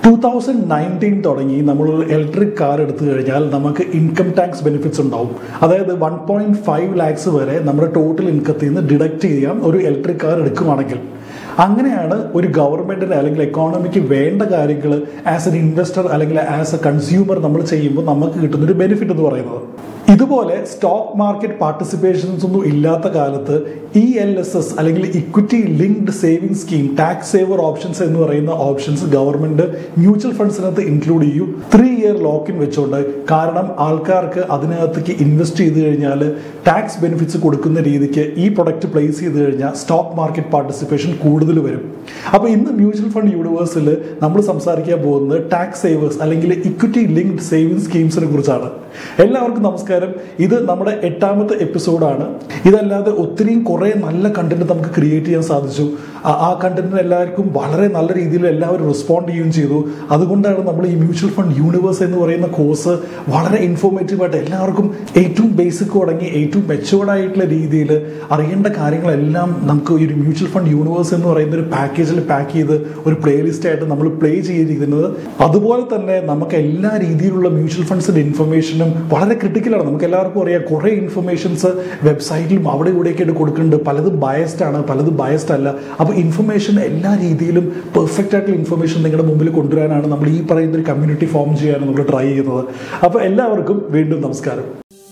two thousand nineteen തുടങ്ങി നമ്മൾ electric car എടുത്തു കഴിഞ്ഞാൽ നമുക്ക് ഇൻകം ടാക്സ് ബെനിഫിറ്റ്സ് ഉണ്ടാവും അതായത് വൺ പോയിന്റ് ഫൈവ് ലാക്സ് വരെ നമ്മുടെ ടോട്ടൽ ഇൻകത്തിൽ നിന്ന് ഡിഡക്റ്റ് ചെയ്യാം ഒരു ഇലക്ട്രിക് കാർ എടുക്കുകയാണെങ്കിൽ അങ്ങനെയാണ് ഒരു ഗവൺമെന്റിന് അല്ലെങ്കിൽ എക്കോണമിക്ക് വേണ്ട കാര്യങ്ങൾ ആസ് എൻ ഇൻവെസ്റ്റർ അല്ലെങ്കിൽ ആസ് എ കൺസ്യൂമർ നമ്മൾ ചെയ്യുമ്പോൾ നമുക്ക് കിട്ടുന്ന ഒരു ബെനിഫിറ്റ് എന്ന് പറയുന്നത് ഇതുപോലെ സ്റ്റോക്ക് മാർക്കറ്റ് പാർട്ടിസിപ്പേഷൻസ് ഒന്നും ഇല്ലാത്ത കാലത്ത് ഇ എൽ എസ് എസ് അല്ലെങ്കിൽ equity linked saving scheme tax saver options എന്ന് പറയുന്ന ഓപ്ഷൻസ് ഗവൺമെന്റ് മ്യൂച്വൽ ഫണ്ട്സിനകത്ത് ഇൻക്ലൂഡ് ചെയ്യും ത്രീ ഇയർ ലോക്കിൻ വെച്ചുകൊണ്ട് കാരണം ആൾക്കാർക്ക് അതിനകത്തേക്ക് ഇൻവെസ്റ്റ് ചെയ്ത് കഴിഞ്ഞാൽ ടാക്സ് ബെനിഫിറ്റ്സ് കൊടുക്കുന്ന രീതിക്ക് ഈ പ്രൊഡക്റ്റ് പ്ലേസ് ചെയ്ത് കഴിഞ്ഞാൽ സ്റ്റോക്ക് മാർക്കറ്റ് പാർട്ടിസിപ്പേഷൻ കൂടുതൽ വരും അപ്പോൾ ഇന്ന് മ്യൂച്വൽ ഫണ്ട് യൂണിവേഴ്സിൽ നമ്മൾ സംസാരിക്കാൻ പോകുന്നത് ടാക്സ് സേവേഴ്സ് അല്ലെങ്കിൽ ഇക്വിറ്റി ലിങ്ക്ഡ് സേവിംഗ് സ്കീംസിനെ കുറിച്ചാണ് എല്ലാവർക്കും നമസ്കാരം ഇത് നമ്മുടെ എട്ടാമത്തെ എപ്പിസോഡാണ് ഇതല്ലാതെ ഒത്തിരിയും കുറേ നല്ല കണ്ടന്റ് നമുക്ക് ക്രിയേറ്റ് ചെയ്യാൻ സാധിച്ചു ആ- ആ കണ്ടന്റിന് എല്ലാവർക്കും വളരെ നല്ല രീതിയിൽ എല്ലാവരും റെസ്പോണ്ട് ചെയ്യുകയും ചെയ്തു അതുകൊണ്ടാണ് നമ്മൾ ഈ മ്യൂച്വൽ ഫണ്ട് യൂണിവേഴ്സ് എന്ന് പറയുന്ന കോഴ്സ് വളരെ ഇൻഫോർമേറ്റീവ് ആയിട്ട് എല്ലാവർക്കും ഏറ്റവും ബേസിക് തുടങ്ങി ഏറ്റവും മെച്ചുവേർഡ് ആയിട്ടുള്ള രീതിയിൽ അറിയേണ്ട കാര്യങ്ങളെല്ലാം നമുക്ക് ഈ ഒരു മ്യൂച്വൽ ഫണ്ട് യൂണിവേഴ്സ് എന്ന് പറയുന്ന ഒരു പാക്കേജിൽ പാക്ക് ചെയ്ത് ഒരു പ്ലേലിസ്റ്റ് ആയിട്ട് നമ്മൾ പ്ലേ ചെയ്തിരിക്കുന്നത് അതുപോലെ തന്നെ നമുക്ക് എല്ലാ രീതിയിലുള്ള മ്യൂച്വൽ ഫണ്ട്സിന്റെ ഇൻഫർമേഷനും വളരെ ക്രിട്ടിക്കലാണ് നമുക്ക് എല്ലാവർക്കും അറിയാം കുറേ ഇൻഫർമേഷൻസ് വെബ്സൈറ്റിലും അവിടെ ഇവിടെയൊക്കെ ആയിട്ട് കൊടുക്കുന്നുണ്ട് പലതും ബയസ്ഡ് ആണ് പലതും ബയസ്ഡ് അല്ല അപ്പോൾ ഇൻഫർമേഷൻ എല്ലാ രീതിയിലും പെർഫെക്റ്റ് ആയിട്ടുള്ള ഇൻഫർമേഷൻ നിങ്ങളുടെ മുമ്പിൽ കൊണ്ടുവരാനാണ് നമ്മൾ ഈ പറയുന്ന ഒരു കമ്മ്യൂണിറ്റി ഫോം ചെയ്യാനാണ് നമ്മൾ ട്രൈ ചെയ്യുന്നത് അപ്പോൾ എല്ലാവർക്കും വീണ്ടും നമസ്കാരം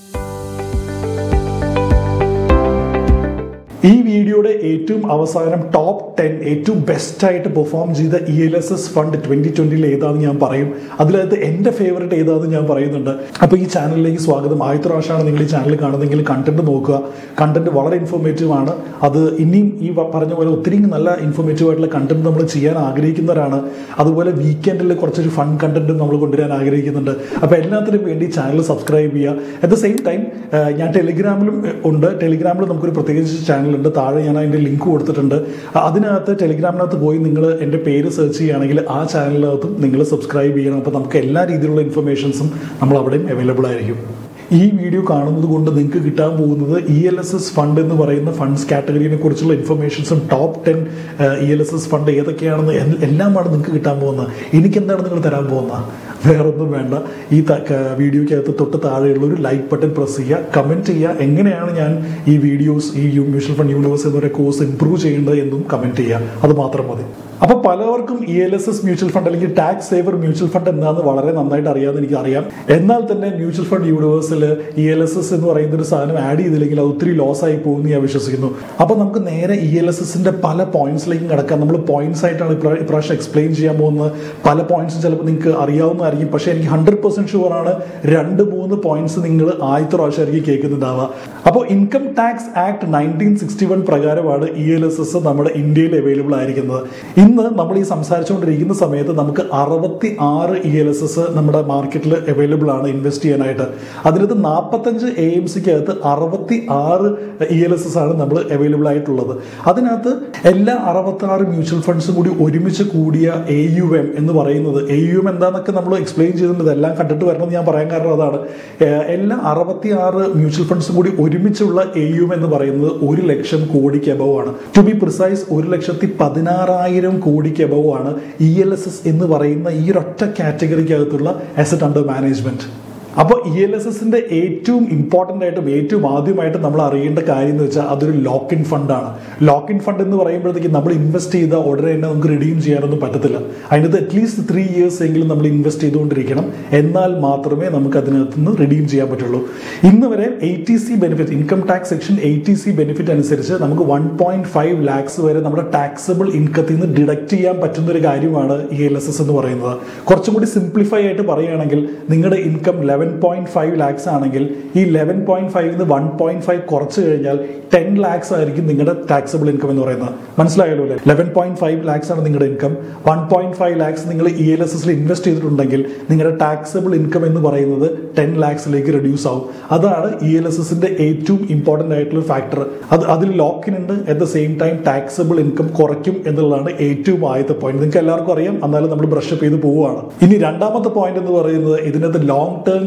ഈ വീഡിയോയുടെ ഏറ്റവും അവസാനം ടോപ്പ് ടെൻ ഏറ്റവും ബെസ്റ്റ് ആയിട്ട് പെർഫോം ചെയ്ത E L S S fund twenty ട്വന്റിയിൽ ഏതാണെന്ന് ഞാൻ പറയും അതിനകത്ത് എൻ്റെ ഫേവറേറ്റ് ഏതാണെന്ന് ഞാൻ പറയുന്നുണ്ട് അപ്പോൾ ഈ ചാനലിലേക്ക് സ്വാഗതം ആദ്യത്തെ പ്രാവശ്യമാണ് നിങ്ങൾ ഈ ചാനൽ കാണുന്നതെങ്കിൽ കണ്ടന്റ് നോക്കുക കണ്ടന്റ് വളരെ ഇൻഫോർമേറ്റീവ് ആണ് അത് ഇനിയും ഈ വ- പറഞ്ഞ പോലെ ഒത്തിരി നല്ല ഇൻഫോർമേറ്റീവ് ആയിട്ടുള്ള കണ്ടന്റ് നമ്മൾ ചെയ്യാൻ ആഗ്രഹിക്കുന്നവരാണ് അതുപോലെ വീക്കെൻഡിൽ കുറച്ചൊരു ഫൺ കണ്ടന്റും നമ്മൾ കൊണ്ടുവരാൻ ആഗ്രഹിക്കുന്നുണ്ട് അപ്പോൾ എല്ലാത്തിനും വേണ്ടി ചാനൽ സബ്സ്ക്രൈബ് ചെയ്യുക അറ്റ് ദ സെയിം ടൈം ഞാൻ ടെലിഗ്രാമിലും ഏഹ്, ഉണ്ട് ടെലിഗ്രാമിൽ നമുക്കൊരു പ്രത്യേകിച്ച് ചാനലുണ്ട് താഴെ ഞാൻ അതിൻ്റെ ലിങ്ക് കൊടുത്തിട്ടുണ്ട് അ- അതിനകത്ത് ടെലിഗ്രാമിനകത്ത് പോയി നിങ്ങൾ എൻ്റെ പേര് സെർച്ച് ചെയ്യുകയാണെങ്കിൽ ആ ചാനലിനകത്തും നിങ്ങൾ സബ്സ്ക്രൈബ് ചെയ്യണം അപ്പോൾ നമുക്ക് എല്ലാ രീതിയിലുള്ള ഇൻഫർമേഷൻസും നമ്മൾ അവിടെയും അവൈലബിൾ ആയിരിക്കും ഈ വീഡിയോ കാണുന്നത് കൊണ്ട് നിങ്ങൾക്ക് കിട്ടാൻ പോകുന്നത് E L S S fund എന്ന് പറയുന്ന ഫണ്ട്സ് കാറ്റഗറിനെ കുറിച്ചുള്ള ഇൻഫർമേഷൻസും top ten E L S S fund ഏതൊക്കെയാണെന്ന് എൽ- എല്ലാമാണ് നിങ്ങൾക്ക് കിട്ടാൻ പോകുന്നത് എനിക്കെന്താണ് നിങ്ങൾ തരാൻ പോകുന്നത് വേറൊന്നും വേണ്ട ഈ ത- ക- വീഡിയോയ്ക്കകത്ത് തൊട്ട് താഴെയുള്ള ഒരു ലൈക്ക് ബട്ടൺ പ്രസ് ചെയ്യുക കമൻറ്റ് ചെയ്യുക എങ്ങനെയാണ് ഞാൻ ഈ വീഡിയോസ് ഈ യു- മ്യൂച്വൽ ഫണ്ട് യൂണിവേഴ്സ് എന്നൊരു കോഴ്സ് ഇംപ്രൂവ് ചെയ്യേണ്ടത് എന്നും കമൻറ്റ് ചെയ്യുക അത് മാത്രം മതി അപ്പൊ പലവർക്കും E L S S mutual fund അല്ലെങ്കിൽ ടാക്സ് സേവർ മ്യൂച്വൽ ഫണ്ട് എന്താണെന്ന് വളരെ നന്നായിട്ട് അറിയാമെന്ന് എനിക്ക് അറിയാം എന്നാൽ തന്നെ മ്യൂച്വൽ ഫണ്ട് യൂണിവേഴ്സിൽ ഇ എൽ എസ് എസ് എന്ന് പറയുന്ന ഒരു സാധനം ആഡ് ചെയ്തില്ലെങ്കിൽ അത് ഒത്തിരി ലോസ് ആയി പോകുമെന്ന് ഞാൻ വിശ്വസിക്കുന്നു അപ്പൊ നമുക്ക് നേരെ ഇ എൽ എസ് എസിന്റെ പല പോയിന്റ്സിലേക്കും കിടക്കാം നമ്മൾ പോയിന്റ്സ് ആയിട്ടാണ് ഇപ്രാ- ഇപ്രാവശ്യം എക്സ്പ്ലെയിൻ ചെയ്യാൻ പോകുന്നത് പല പോയിന്റ്സും ചിലപ്പോൾ നിങ്ങൾക്ക് അറിയാവുന്നതായിരിക്കും പക്ഷേ എനിക്ക് ഹൺഡ്രഡ് പെർസെന്റ് ഷുവർ ആണ് രണ്ട് മൂന്ന് പോയിന്റ്സ് നിങ്ങൾ ആദ്യത്തെ പ്രാവശ്യമായിരിക്കും കേൾക്കുന്നുണ്ടാവുക അപ്പോൾ income tax act nineteen sixty one പ്രകാരമാണ് ഇ എൽ എസ് എസ് നമ്മുടെ ഇന്ത്യയിൽ അവൈലബിൾ ആയിരിക്കുന്നത് ഇന്ന് നമ്മൾ ഈ സംസാരിച്ചുകൊണ്ടിരിക്കുന്ന സമയത്ത് നമുക്ക് അറുപത്തി ആറ് ഇ എൽ എസ് എസ് നമ്മുടെ മാർക്കറ്റിൽ അവൈലബിൾ ആണ് ഇൻവെസ്റ്റ് ചെയ്യാനായിട്ട് അതിനകത്ത് നാൽപ്പത്തഞ്ച് എ എം സിക്ക് അകത്ത് അറുപത്തി ആറ് ഇ എൽ എസ് എസ് ആണ് നമ്മൾ അവൈലബിൾ ആയിട്ടുള്ളത് അതിനകത്ത് എല്ലാ അറുപത്തി ആറ് മ്യൂച്വൽ ഫണ്ട്സും കൂടി ഒരുമിച്ച് കൂടിയ എ യു എം എന്ന് പറയുന്നത് എ യു എം എന്താണെന്നൊക്കെ നമ്മൾ എക്സ്പ്ലെയിൻ ചെയ്തിട്ടുണ്ട് ഇതെല്ലാം കണ്ടിട്ട് വരണമെന്ന് ഞാൻ പറയാൻ കാരണം അതാണ് ഏഹ് എല്ലാ അറുപത്തി ആറ് മ്യൂച്വൽ ഫണ്ട്സും കൂടി ഒരുമിച്ചുള്ള എ യു എം എന്ന് പറയുന്നത് ഒരു ലക്ഷം കോടിക്ക് അബവ് ആണ് ടു ബി പ്രിസൈസ് ഒരു ലക്ഷത്തി പതിനാറായിരം കോടിക്ക് അബവ് ആണ് ഇ എൽ എസ് എസ് എന്ന് പറയുന്ന ഈ ഒരൊറ്റ കാറ്റഗറിക്കകത്തുള്ള അസറ്റ് അണ്ടർ മാനേജ്മെന്റ് അപ്പോൾ ഇ എൽ എസ് എസിന്റെ ഏറ്റവും ഇമ്പോർട്ടൻ്റ് ആയിട്ടും ഏറ്റവും ആദ്യമായിട്ട് നമ്മൾ അറിയേണ്ട കാര്യം എന്ന് വെച്ചാൽ അതൊരു ലോക്ക് ഇൻ ഫണ്ടാണ് ലോക്ക് ഇൻ ഫണ്ട് എന്ന് പറയുമ്പോഴത്തേക്ക് നമ്മൾ ഇൻവെസ്റ്റ് ചെയ്ത ഉടനെ തന്നെ നമുക്ക് റിഡീം ചെയ്യാനൊന്നും പറ്റത്തില്ല അതിനകത്ത് അറ്റ്ലീസ്റ്റ് ത്രീ ഇയേഴ്സ് എങ്കിലും നമ്മൾ ഇൻവെസ്റ്റ് ചെയ്തുകൊണ്ടിരിക്കണം എന്നാൽ മാത്രമേ നമുക്ക് അതിനകത്ത് നിന്ന് റിഡീം ചെയ്യാൻ പറ്റുള്ളൂ ഇന്ന് വരെ eighty C benefit income tax section eighty C benefit അനുസരിച്ച് നമുക്ക് വൺ പോയിന്റ് ഫൈവ് ലാക്സ് വരെ നമ്മുടെ ടാക്സബിൾ ഇൻകത്തിൽ നിന്ന് ഡിഡക്ട് ചെയ്യാൻ പറ്റുന്ന ഒരു കാര്യമാണ് ഇ എൽ എസ് എസ് എന്ന് പറയുന്നത് കുറച്ചും കൂടി സിംപ്ലിഫൈ ആയിട്ട് പറയുകയാണെങ്കിൽ നിങ്ങളുടെ income eleven point five lakhs ആണെങ്കിൽ ഈ ലെവൻ പോയിന്റ് ഫൈവ് നിന്ന് വൺ പോയിന്റ് ഫൈവ് കുറച്ച് കഴിഞ്ഞാൽ ടെൻ ലാക്സ് ആയിരിക്കും നിങ്ങളുടെ ടാക്സബിൾ ഇൻകം എന്ന് പറയുന്നത് മനസ്സിലായല്ലോ അല്ലേ ലെവൻ പോയിന്റ് ഫൈവ് ലാക്സ് ആണ് നിങ്ങളുടെ income one point five lakhs നിങ്ങൾ ഇ എൽ എസ് എസിൽ ഇൻവെസ്റ്റ് ചെയ്തിട്ടുണ്ടെങ്കിൽ നിങ്ങളുടെ ടാക്സബിൾ ഇൻകം എന്ന് പറയുന്നത് ടെൻ ലാക്സിലേക്ക് റെഡ്യൂസ് ആവും അതാണ് ഇ എൽ എസ് എസിന്റെ ഏറ്റവും ഇമ്പോർട്ടന്റ് ആയിട്ടുള്ള ഫാക്ടർ അത് അതിൽ ലോക്കിൻ ഉണ്ട് at the same time taxable income കുറയ്ക്കും എന്നുള്ളതാണ് ഏറ്റവും ആദ്യത്തെ പോയിന്റ് നിങ്ങൾക്ക് എല്ലാവർക്കും അറിയാം എന്നാലും നമ്മൾ ബ്രഷ് അപ്പ് ചെയ്ത് പോവുകയാണ് ഇനി രണ്ടാമത്തെ പോയിന്റ് എന്ന് പറയുന്നത് ഇതിനകത്ത് long term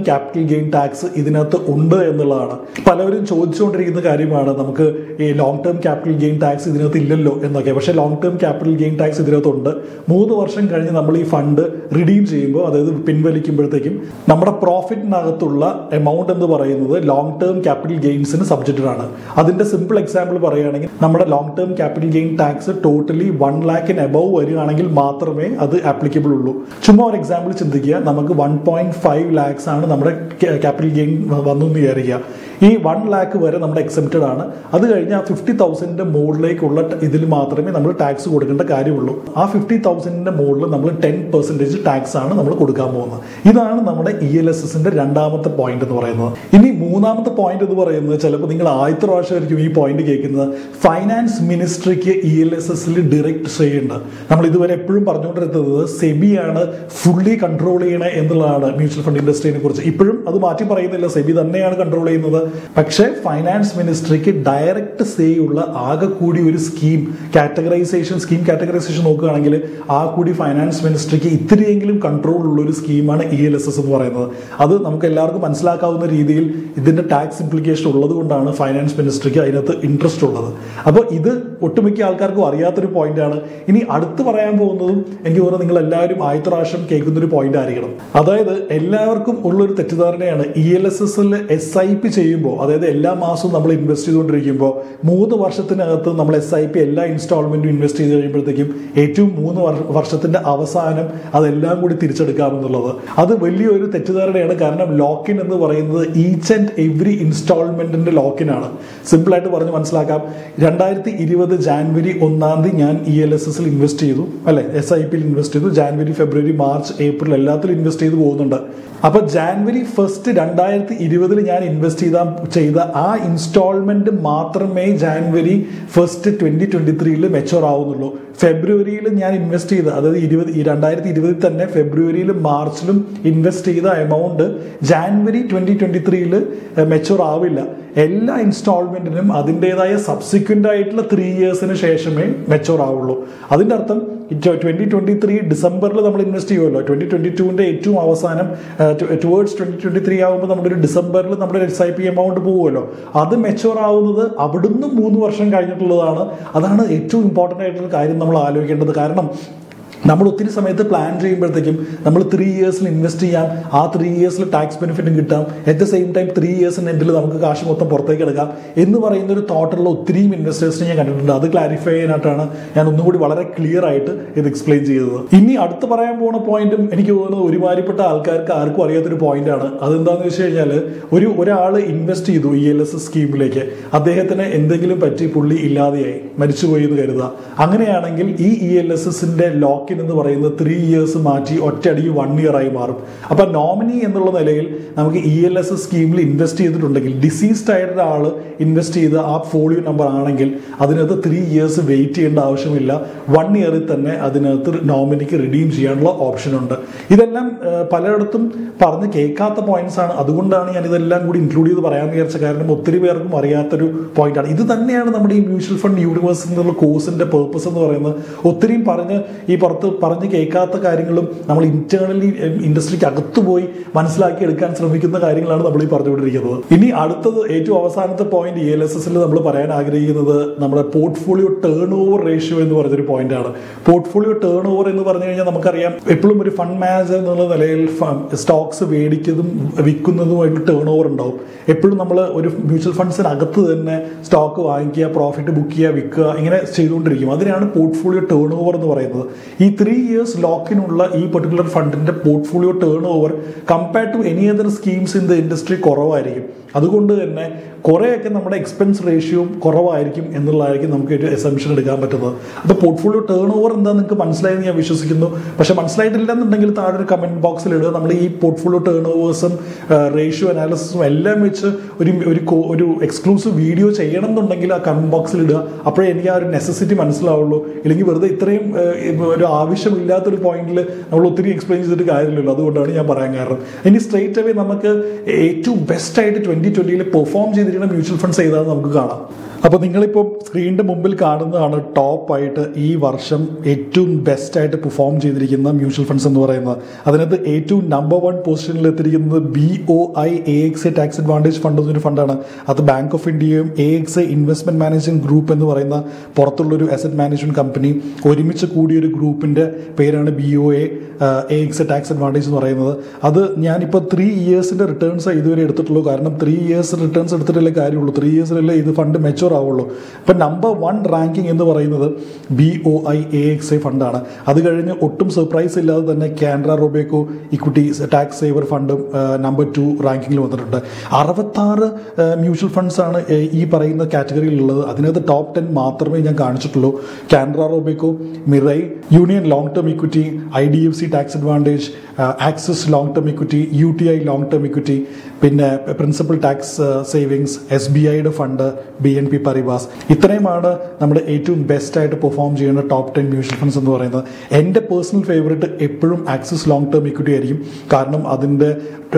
capital gain tax ഇതിനകത്ത് ഉണ്ട് എന്നുള്ളതാണ് പലവരും ചോദിച്ചുകൊണ്ടിരിക്കുന്ന കാര്യമാണ് നമുക്ക് ഈ long term capital gain tax ഇതിനകത്ത് ഇല്ലല്ലോ എന്നൊക്കെ പക്ഷേ long term capital gain tax ഇതിനകത്തുണ്ട് മൂന്ന് വർഷം കഴിഞ്ഞ് നമ്മൾ ഈ ഫണ്ട് റിഡീം ചെയ്യുമ്പോൾ അതായത് പിൻവലിക്കുമ്പോഴത്തേക്കും നമ്മുടെ പ്രോഫിറ്റിനകത്തുള്ള എമൗണ്ട് എന്ന് പറയുന്നത് ലോങ് ടേം ക്യാപിറ്റൽ ഗെയിൻസിന് സബ്ജക്റ്റഡ് ആണ് അതിന്റെ സിമ്പിൾ എക്സാമ്പിൾ പറയുകയാണെങ്കിൽ നമ്മുടെ long term capital gain tax totally one ലാക്കിന് എബവ് വരികയാണെങ്കിൽ മാത്രമേ അത് ആപ്ലിക്കബിൾ ഉള്ളൂ ചുമ്മാ ഒരു എക്സാമ്പിൾ ചിന്തിക്കുക നമുക്ക് വൺ പോയിന്റ് ഫൈവ് ലാക്സ് ആണ് നമ്മുടെ ക്യാപിറ്റൽ ഗെയിൻ വന്നു എന്ന് വിചാരിക്കുക ഈ വൺ ലാക്ക് വരെ നമ്മുടെ എക്സെപ്റ്റഡ് ആണ് അത് കഴിഞ്ഞ് ആ ഫിഫ്റ്റി തൗസൻഡിന്റെ മുകളിലേക്കുള്ള ഇതിൽ മാത്രമേ നമ്മൾ ടാക്സ് കൊടുക്കേണ്ട കാര്യമുള്ളൂ ആ ഫിഫ്റ്റി തൗസൻഡിന്റെ മുകളിൽ നമ്മൾ ടെൻ പെർസെൻറ്റേജ് ടാക്സ് ആണ് നമ്മൾ കൊടുക്കാൻ പോകുന്നത് ഇതാണ് നമ്മുടെ ഇ എൽ എസ് എസിന്റെ രണ്ടാമത്തെ പോയിന്റ് എന്ന് പറയുന്നത് ഇനി മൂന്നാമത്തെ പോയിന്റ് എന്ന് പറയുന്നത് ചിലപ്പോൾ നിങ്ങൾ ആദ്യത്തെ പ്രാവശ്യമായിരിക്കും ഈ പോയിന്റ് കേൾക്കുന്നത് ഫൈനാൻസ് മിനിസ്ട്രിക്ക് ഇ എൽ എസ് എസിൽ ഡയറക്റ്റ് ചെയ്യേണ്ട നമ്മൾ ഇതുവരെ എപ്പോഴും പറഞ്ഞുകൊണ്ടിരുന്നത് സെബിയാണ് ഫുള്ളി കൺട്രോൾ ചെയ്യണേ എന്നുള്ളതാണ് മ്യൂച്വൽ ഫണ്ട് ഇൻഡസ്ട്രീനെ കുറിച്ച് ഇപ്പോഴും അത് മാറ്റി പറയുന്നില്ല സെബി തന്നെയാണ് കൺട്രോൾ ചെയ്യുന്നത് പക്ഷേ ഫൈനാൻസ് മിനിസ്ട്രിക്ക് ഡയറക്റ്റ് സേ ഉള്ള ആകെ കൂടി ഒരു സ്കീം കാറ്റഗറൈസേഷൻ സ്കീം കാറ്റഗറൈസേഷൻ നോക്കുകയാണെങ്കിൽ ആ കൂടി ഫൈനാൻസ് മിനിസ്ട്രിക്ക് ഇത്തിരിയെങ്കിലും കൺട്രോൾ ഉള്ള ഒരു സ്കീമാണ് ഇ എൽ എസ് എസ് എന്ന് പറയുന്നത് അത് നമുക്ക് എല്ലാവർക്കും മനസ്സിലാക്കാവുന്ന രീതിയിൽ ഇതിന്റെ ടാക്സ് ഇംപ്ലിക്കേഷൻ ഉള്ളത് കൊണ്ടാണ് ഫൈനാൻസ് മിനിസ്ട്രിക്ക് അതിനകത്ത് ഇൻട്രസ്റ്റ് ഉള്ളത് അപ്പോൾ ഇത് ഒട്ടുമിക്ക ആൾക്കാർക്കും അറിയാത്തൊരു പോയിന്റാണ് ഇനി അടുത്ത് പറയാൻ പോകുന്നതും എനിക്ക് തോന്നുന്നു നിങ്ങൾ എല്ലാവരും ആദ്യത്തെ പ്രാവശ്യം കേൾക്കുന്ന ഒരു പോയിന്റ് ആയിരിക്കണം അതായത് എല്ലാവർക്കും ഉള്ളൊരു തെറ്റിദ്ധാരണയാണ് ഇ എൽ എസ് എസിൽ എസ് ഐ പി ചെയ്യുമ്പോൾ അതായത് എല്ലാ മാസവും നമ്മൾ ഇൻവെസ്റ്റ് ചെയ്തുകൊണ്ടിരിക്കുമ്പോൾ മൂന്ന് വർഷത്തിനകത്ത് നമ്മൾ എസ് ഐ പി എല്ലാ ഇൻസ്റ്റാൾമെന്റും ഇൻവെസ്റ്റ് ചെയ്ത് കഴിയുമ്പോഴത്തേക്കും ഏറ്റവും മൂന്ന് വർ- വർഷത്തിന്റെ അവസാനം അതെല്ലാം കൂടി തിരിച്ചെടുക്കാമെന്നുള്ളത് അത് വലിയൊരു തെറ്റിദ്ധാരണയാണ് കാരണം ലോക്കിൻ എന്ന് പറയുന്നത് ഈച്ച് ആൻഡ് എവറി ഇൻസ്റ്റാൾമെന്റിന്റെ ലോക്കിനാണ് സിമ്പിൾ ആയിട്ട് പറഞ്ഞ് മനസ്സിലാക്കാം രണ്ടായിരത്തി ഇരുപത് ജാനുവരി ഒന്നാം തീയതി ഞാൻ ഇ എൽ എസ് എസിൽ ഇൻവെസ്റ്റ് ചെയ്തു അല്ലെ എസ് ഐ പിയിൽ ഇൻവെസ്റ്റ് ചെയ്തു ജാനുവരി ഫെബ്രുവരി മാർച്ച് ഏപ്രിൽ എല്ലാത്തിലും ഇൻവെസ്റ്റ് ചെയ്ത് പോകുന്നുണ്ട് അപ്പൊ ജാനുവരി ഫസ്റ്റ് രണ്ടായിരത്തി ഇരുപതിൽ ഞാൻ ഇൻവെസ്റ്റ് ചെയ്ത ചെയ്ത ആ ഇൻസ്റ്റാൾമെന്റ് മാത്രമേ ജാനുവരി ഫസ്റ്റ് ട്വന്റി ട്വന്റി ത്രീയിൽ മെച്ചോർ ആവുന്നുള്ളൂ ഫെബ്രുവരിയിൽ ഞാൻ ഇൻവെസ്റ്റ് ചെയ്ത അതായത് ഇരുപത് ഈ രണ്ടായിരത്തി ഇരുപതിൽ തന്നെ ഫെബ്രുവരിയിലും മാർച്ചിലും ഇൻവെസ്റ്റ് ചെയ്ത എമൗണ്ട് ജാനുവരി ട്വന്റി ട്വന്റി ത്രീയിൽ മെച്ചോർ ആവില്ല എല്ലാ ഇൻസ്റ്റാൾമെന്റിനും അതിൻ്റെതായ സബ്സിക്വന്റ് ആയിട്ടുള്ള ത്രീ ഇയേഴ്സിന് ശേഷമേ മെച്ചോർ ആവുള്ളൂ അതിന്റെ അർത്ഥം ട്വന്റി ട്വന്റി ത്രീ ഡിസംബറിൽ നമ്മൾ ഇൻവെസ്റ്റ് ചെയ്യുമല്ലോ ട്വന്റി ട്വന്റി ടുവിന്റെ ഏറ്റവും അവസാനം ടുവേർഡ്സ് ട്വന്റി ട്വന്റി ത്രീ ആകുമ്പോൾ നമ്മുടെ ഒരു ഡിസംബറിൽ നമ്മുടെ എസ് ഐ പി എമൗണ്ട് പോകുമല്ലോ അത് മെച്ചോർ ആവുന്നത് അവിടുന്ന് മൂന്ന് വർഷം കഴിഞ്ഞിട്ടുള്ളതാണ് അതാണ് ഏറ്റവും ഇമ്പോർട്ടൻ്റ് ആയിട്ടുള്ള കാര്യം നമ്മൾ ആലോചിക്കേണ്ടത് കാരണം നമ്മൾ ഒത്തിരി സമയത്ത് പ്ലാൻ ചെയ്യുമ്പോഴത്തേക്കും നമ്മൾ ത്രീ ഇയേഴ്സിൽ ഇൻവെസ്റ്റ് ചെയ്യാം ആ ത്രീ ഇയേഴ്സിൽ ടാക്സ് ബെനിഫിറ്റും കിട്ടാം at the same time three ഇയേഴ്സിന് എൻഡിൽ നമുക്ക് കാശ് മൊത്തം പുറത്തേക്ക് എടുക്കാം എന്ന് പറയുന്ന ഒരു തോട്ടുള്ള ഒത്തിരിയും ഇൻവെസ്റ്റേഴ്സിനെ ഞാൻ കണ്ടിട്ടുണ്ട് അത് ക്ലാരിഫൈ ചെയ്യാനായിട്ടാണ് ഞാൻ ഒന്നുകൂടി വളരെ ക്ലിയർ ആയിട്ട് ഇത് എക്സ്പ്ലെയിൻ ചെയ്തത് ഇനി അടുത്ത് പറയാൻ പോകുന്ന പോയിന്റും എനിക്ക് തോന്നുന്നത് ഒരുമാതിരിപ്പെട്ട ആൾക്കാർക്ക് ആർക്കും അറിയാത്തൊരു പോയിന്റാണ് അതെന്താന്ന് വെച്ച് കഴിഞ്ഞാൽ ഒരു ഒരാൾ ഇൻവെസ്റ്റ് ചെയ്തു ഇ എൽ എസ് സ്കീമിലേക്ക് അദ്ദേഹത്തിന് എന്തെങ്കിലും പറ്റി പുള്ളി ഇല്ലാതെയായി മരിച്ചുപോയി എന്ന് കരുതുക അങ്ങനെയാണെങ്കിൽ ഈ ഇ എൽ എസ് എസിന്റെ ലോക്കിൻ എന്ന് പറയുന്നത് ത്രീ ഇയേഴ്സ് മാറ്റി ഒറ്റയടിക്ക് വൺ ഇയർ ആയി മാറും അപ്പൊ നോമിനി എന്നുള്ള നിലയിൽ നമുക്ക് ഇ എൽ എസ് എസ് സ്കീമിൽ ഇൻവെസ്റ്റ് ചെയ്തിട്ടുണ്ടെങ്കിൽ ഡിസീസ്ഡ് ആയിട്ടുള്ള ആള് ഇൻവെസ്റ്റ് ചെയ്ത ആ ഫോളിയോ നമ്പർ ആണെങ്കിൽ അതിനകത്ത് ത്രീ ഇയേഴ്സ് വെയിറ്റ് ചെയ്യേണ്ട ആവശ്യമില്ല വൺ ഇയറിൽ തന്നെ അതിനകത്ത് നോമിനിക്ക് റിഡീം ചെയ്യാനുള്ള ഓപ്ഷൻ ഉണ്ട് ഇതെല്ലാം ആ, പലയിടത്തും പറഞ്ഞ് കേൾക്കാത്ത പോയിന്റ്സ് ആണ് അതുകൊണ്ടാണ് ഞാൻ ഇതെല്ലാം കൂടി ഇൻക്ലൂഡ് ചെയ്ത് പറയാൻ വിചാരിച്ച കാരണം ഒത്തിരി പേർക്കും അറിയാത്തൊരു പോയിന്റ് ആണ് ഇത് തന്നെയാണ് നമ്മുടെ ഈ മ്യൂച്വൽ ഫണ്ട് യൂണിവേഴ്സ് എന്നുള്ള കോഴ്സിന്റെ പേർപ്പസ് എന്ന് പറയുന്നത് ഒത്തിരിയും പറഞ്ഞ് ഈ പുറത്ത് പറഞ്ഞ് കേൾക്കാത്ത കാര്യങ്ങളും നമ്മൾ ഇന്റേണലി ഇൻഡസ്ട്രിക്ക് അകത്ത് പോയി മനസ്സിലാക്കി എടുക്കാൻ ശ്രമിക്കുന്ന കാര്യങ്ങളാണ് നമ്മൾ ഈ പറഞ്ഞുകൊണ്ടിരിക്കുന്നത് ഇനി അടുത്തത് ഏറ്റവും അവസാനത്തെ പോയിന്റ് ഇ എൽ എസ് എസിൽ നമ്മൾ പറയാൻ ആഗ്രഹിക്കുന്നത് നമ്മുടെ പോർട്ട്ഫോളിയോ ടേൺ ഓവർ റേഷ്യോ എന്ന് പറഞ്ഞൊരു പോയിന്റ് ആണ് പോർട്ട്ഫോളിയോ ടേൺ ഓവർ എന്ന് പറഞ്ഞു കഴിഞ്ഞാൽ നമുക്കറിയാം എപ്പോഴും ഒരു ഫണ്ട് മാനേജർ എന്നുള്ള നിലയിൽ സ്റ്റോക്സ് മേടിക്കുന്നതും വിൽക്കുന്നതുമായിട്ട് ടേൺ ഓവർ ഉണ്ടാവും എപ്പോഴും നമ്മൾ ഒരു മ്യൂച്വൽ ഫണ്ട്സിനകത്ത് തന്നെ സ്റ്റോക്ക് വാങ്ങിക്കുക പ്രോഫിറ്റ് ബുക്ക് ചെയ്യുക വിൽക്കുക ഇങ്ങനെ ചെയ്തുകൊണ്ടിരിക്കും അതിനാണ് പോർട്ട്ഫോളിയോ ടേൺ ഓവർ എന്ന് പറയുന്നത് ഈ ത്രീ ഇയേഴ്സ് ലോക്കിനുള്ള ഈ പെർട്ടിക്കുലർ ഫണ്ടിന്റെ portfolio turnover compared to any other schemes in the industry കുറവായിരിക്കും അതുകൊണ്ട് തന്നെ കുറേയൊക്കെ നമ്മുടെ എക്സ്പെൻസ് റേഷ്യോയും കുറവായിരിക്കും എന്നുള്ളതായിരിക്കും നമുക്ക് ഒരു എസംഷൻ എടുക്കാൻ പറ്റുന്നത് അപ്പോൾ പോർട്ട്ഫോളിയോ ടേൺ ഓവർ എന്താ നിങ്ങൾക്ക് മനസ്സിലായെന്ന് ഞാൻ വിശ്വസിക്കുന്നു പക്ഷെ മനസ്സിലായിട്ടില്ല എന്നുണ്ടെങ്കിൽ താഴെ ഒരു കമന്റ് ബോക്സിൽ ഇടുക നമ്മൾ ഈ പോർട്ട്ഫോളിയോ ടേൺ ഓവേഴ്സും റേഷ്യോ അനാലിസിസും എല്ലാം വെച്ച് ഒരു ഒരു കോ- ഒരു എക്സ്ക്ലൂസീവ് വീഡിയോ ചെയ്യണം എന്നുണ്ടെങ്കിൽ ആ കമന്റ് ബോക്സിൽ ഇടുക അപ്പോഴേ എനിക്ക് ആ ഒരു നെസസിറ്റി മനസ്സിലാവുള്ളൂ ഇല്ലെങ്കിൽ വെറുതെ ഇത്രയും ഏഹ്, ഒരു ആവശ്യമില്ലാത്തൊരു പോയിന്റിൽ നമ്മൾ ഒത്തിരി എക്സ്പ്ലെയിൻ ചെയ്തിട്ട് കാര്യമില്ലല്ലോ അതുകൊണ്ടാണ് ഞാൻ പറയാൻ കാരണം ഇനി സ്ട്രേറ്റ് അവേ നമുക്ക് ഏറ്റവും ബെസ്റ്റ് ആയിട്ട് ട്വന്റി ട്വന്റിയിൽ പെർഫോം ചെയ്തിരിക്കുന്ന മ്യൂച്വൽ ഫണ്ട്സ് ഏതാണെന്ന് നമുക്ക് കാണാം അപ്പോൾ നിങ്ങളിപ്പോൾ സ്ക്രീനിൻ്റെ മുമ്പിൽ കാണുന്നതാണ് ടോപ്പ് ആയിട്ട് ഈ വർഷം ഏറ്റവും ബെസ്റ്റ് ആയിട്ട് പെർഫോം ചെയ്തിരിക്കുന്ന മ്യൂച്വൽ ഫണ്ട്സ് എന്ന് പറയുന്നത് അതിനകത്ത് ഏറ്റവും നമ്പർ വൺ പൊസിഷനിൽ എത്തിയിരിക്കുന്നത് B O I A X A tax advantage fund എന്നൊരു ഫണ്ടാണ് അത് ബാങ്ക് ഓഫ് ഇന്ത്യയും A X A investment managing group എന്ന് പറയുന്ന പുറത്തുള്ളൊരു അസറ്റ് മാനേജ്മെന്റ് കമ്പനി ഒരുമിച്ച് കൂടിയ ഒരു ഗ്രൂപ്പിന്റെ പേരാണ് B O A A X A tax advantage എന്ന് പറയുന്നത് അത് ഞാനിപ്പോൾ ത്രീ ഇയേഴ്സിന്റെ റിട്ടേൺസ് ഇതുവരെ എടുത്തിട്ടുള്ളൂ കാരണം ത്രീ ഇയേഴ്സ് റിട്ടേൺസ് എടുത്തിട്ടല്ലേ കാര്യമുള്ളൂ ത്രീ ഇയേഴ്സിലല്ലേ ഇത് ഫണ്ട് മെച്ചുവർ ആവുള്ളൂ അപ്പം നമ്പർ വൺ റാങ്കിങ് എന്ന് പറയുന്നത് B O I A X A ഫണ്ടാണ് അത് കഴിഞ്ഞ് ഒട്ടും സർപ്രൈസ് ഇല്ലാതെ തന്നെ Canara Robeco equity tax saver ഫണ്ടും നമ്പർ ടു റാങ്കിങ്ങിൽ വന്നിട്ടുണ്ട് അറുപത്താറ് മ്യൂച്വൽ ഫണ്ട്സ് ആണ് ഏഹ്, ഈ പറയുന്ന കാറ്റഗറിയിലുള്ളത് അതിനകത്ത് ടോപ്പ് ടെൻ മാത്രമേ ഞാൻ കാണിച്ചിട്ടുള്ളൂ Canara Robeco Mirae Union long term equity I D F C tax advantage Axis long term equity U T I long term equity പിന്നെ principal tax savings S B ഐയുടെ fund B N P Paribas ഇത്രയുമാണ് നമ്മുടെ ഏറ്റവും best ആയിട്ട് perform ചെയ്യുന്ന top ten mutual funds എന്ന് പറയുന്നത് എൻ്റെ പേഴ്സണൽ ഫേവറേറ്റ് എപ്പോഴും ആക്സിസ് ലോങ് ടേം ഇക്വിറ്റി ആയിരിക്കും കാരണം അതിൻ്റെ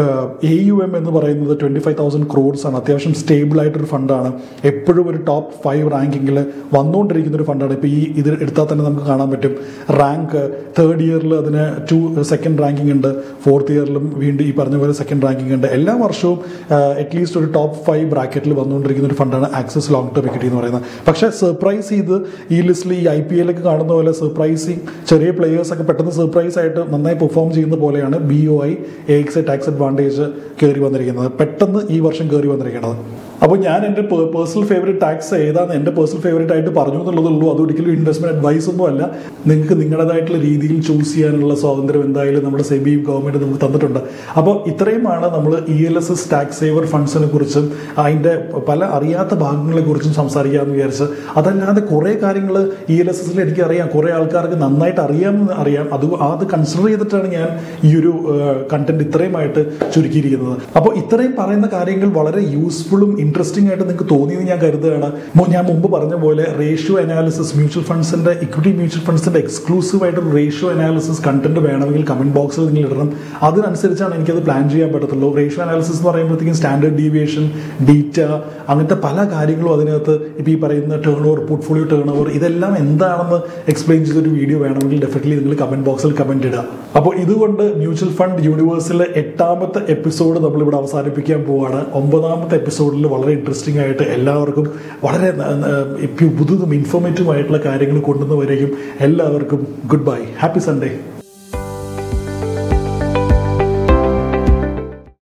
എ യു എം എന്ന് പറയുന്നത് ട്വൻറ്റി ഫൈവ് തൗസൻഡ് ക്രോഡ്സ് ആണ് അത്യാവശ്യം സ്റ്റേബിൾ ആയിട്ടൊരു ഫണ്ടാണ് എപ്പോഴും ഒരു ടോപ്പ് ഫൈവ് റാങ്കിങ്ങിൽ വന്നുകൊണ്ടിരിക്കുന്ന ഒരു ഫണ്ടാണ് ഇപ്പോൾ ഈ ഇത് എടുത്താൽ തന്നെ നമുക്ക് കാണാൻ പറ്റും റാങ്ക് തേർഡ് ഇയറിൽ അതിന് ടു സെക്കൻഡ് റാങ്കിങ് ഉണ്ട് ഫോർത്ത് ഇയറിലും വീണ്ടും ഈ പറഞ്ഞ പോലെ സെക്കൻഡ് റാങ്കിങ് ഉണ്ട് എല്ലാ വർഷവും അറ്റ്ലീസ്റ്റ് ഒരു ടോപ്പ് ഫൈവ് ബ്രാക്കറ്റിൽ വന്നുകൊണ്ടിരിക്കുന്ന ഒരു ഫണ്ടാണ് ആക്സസ് ലോങ് ടേം ഇക്വിറ്റി എന്ന് പറയുന്നത് പക്ഷേ സർപ്രൈസ് ചെയ്ത് ഈ ലിസ്റ്റിൽ ഈ ഐ പി എല്ലൊക്കെ കാണുന്ന പോലെ സർപ്രൈസിങ് ചെറിയ പ്ലേയേഴ്സ് ഒക്കെ പെട്ടെന്ന് സർപ്രൈസ് ആയിട്ട് നന്നായി പെർഫോം ചെയ്യുന്ന പോലെയാണ് B O I A X tax advantage കയറി വന്നിരിക്കുന്നത് പെട്ടെന്ന് ഈ വർഷം കയറി വന്നിരിക്കുന്നത് അപ്പോൾ ഞാൻ എൻ്റെ പേഴ്സണൽ ഫേവറേറ്റ് ടാക്സ് ഏതാണ് എൻ്റെ പേഴ്സണൽ ഫേവറേറ്റ് ആയിട്ട് പറഞ്ഞു എന്നുള്ളതുള്ളൂ അത് ഒരിക്കലും ഇൻവെസ്റ്റ്മെന്റ് അഡ്വൈസ് ഒന്നും അല്ല നിങ്ങൾക്ക് നിങ്ങളുടേതായിട്ടുള്ള രീതിയിൽ ചൂസ് ചെയ്യാനുള്ള സ്വാതന്ത്ര്യം എന്തായാലും നമ്മുടെ സെബിയും ഗവൺമെന്റ് നമുക്ക് തന്നിട്ടുണ്ട് അപ്പോൾ ഇത്രയുമാണ് നമ്മൾ E L S S tax saver ഫണ്ട്സിനെ കുറിച്ചും അതിൻ്റെ പല അറിയാത്ത ഭാഗങ്ങളെ കുറിച്ചും സംസാരിക്കാമെന്ന് വിചാരിച്ച് അതല്ലാതെ കുറേ കാര്യങ്ങൾ ഇ എൽ എസ് എസിൽ എനിക്ക് അറിയാം കുറേ ആൾക്കാർക്ക് നന്നായിട്ട് അറിയാമെന്ന് അറിയാം അത് അത് കൺസിഡർ ചെയ്തിട്ടാണ് ഞാൻ ഈ ഒരു കണ്ടന്റ് ഇത്രയുമായിട്ട് ചുരുക്കിയിരിക്കുന്നത് അപ്പോൾ ഇത്രയും പറയുന്ന കാര്യങ്ങൾ വളരെ യൂസ്ഫുള്ളും ഇൻട്രസ്റ്റിംഗ് ആയിട്ട് നിങ്ങൾക്ക് തോന്നിയെന്ന് ഞാൻ കരുതുകയാണ് മു- ഞാൻ മുമ്പ് പറഞ്ഞ പോലെ റേഷ്യോ അനാലിസിസ് മ്യൂച്വൽ ഫണ്ട്സിന്റെ ഇക്വിറ്റി മ്യൂച്വൽ ഫണ്ട്സിന്റെ എക്സ്ക്ലൂസീവ് ആയിട്ടുള്ള റേഷ്യോ അനാലിസിസ് കണ്ടന്റ് വേണമെങ്കിൽ കമന്റ് ബോക്സിൽ നിങ്ങൾ ഇടണം അതിനനുസരിച്ചാണ് എനിക്കത് പ്ലാൻ ചെയ്യാൻ പറ്റത്തുള്ളൂ റേഷ്യോ അനാലിസിസ് എന്ന് പറയുമ്പോഴത്തേക്കും സ്റ്റാൻഡേർഡ് ഡീവിയേഷൻ ഡീറ്റ അങ്ങനത്തെ പല കാര്യങ്ങളും അതിനകത്ത് ഇപ്പോൾ ഈ പറയുന്ന turnover portfolio turnover ഇതെല്ലാം എന്താണെന്ന് എക്സ്പ്ലെയിൻ ചെയ്തൊരു വീഡിയോ വേണമെങ്കിൽ ഡെഫിനറ്റ്ലി നിങ്ങൾ കമന്റ് ബോക്സിൽ കമന്റ് ഇടുക അപ്പോൾ ഇതുകൊണ്ട് മ്യൂച്വൽ ഫണ്ട് യൂണിവേഴ്സിലെ എട്ടാമത്തെ എപ്പിസോഡ് നമ്മളിവിടെ അവസാനിപ്പിക്കാൻ പോവാണ് ഒമ്പതാമത്തെ എപ്പിസോഡിൽ വളരെ ഇൻട്രസ്റ്റിംഗ് ആയിട്ട് എല്ലാവർക്കും വളരെ ന- ന- പുതുതും ഇൻഫോർമേറ്റീവ് ആയിട്ടുള്ള കാര്യങ്ങൾ കൊണ്ടുവന്നവരേക്കും എല്ലാവർക്കും ഗുഡ് ബൈ ഹാപ്പി സൺഡേ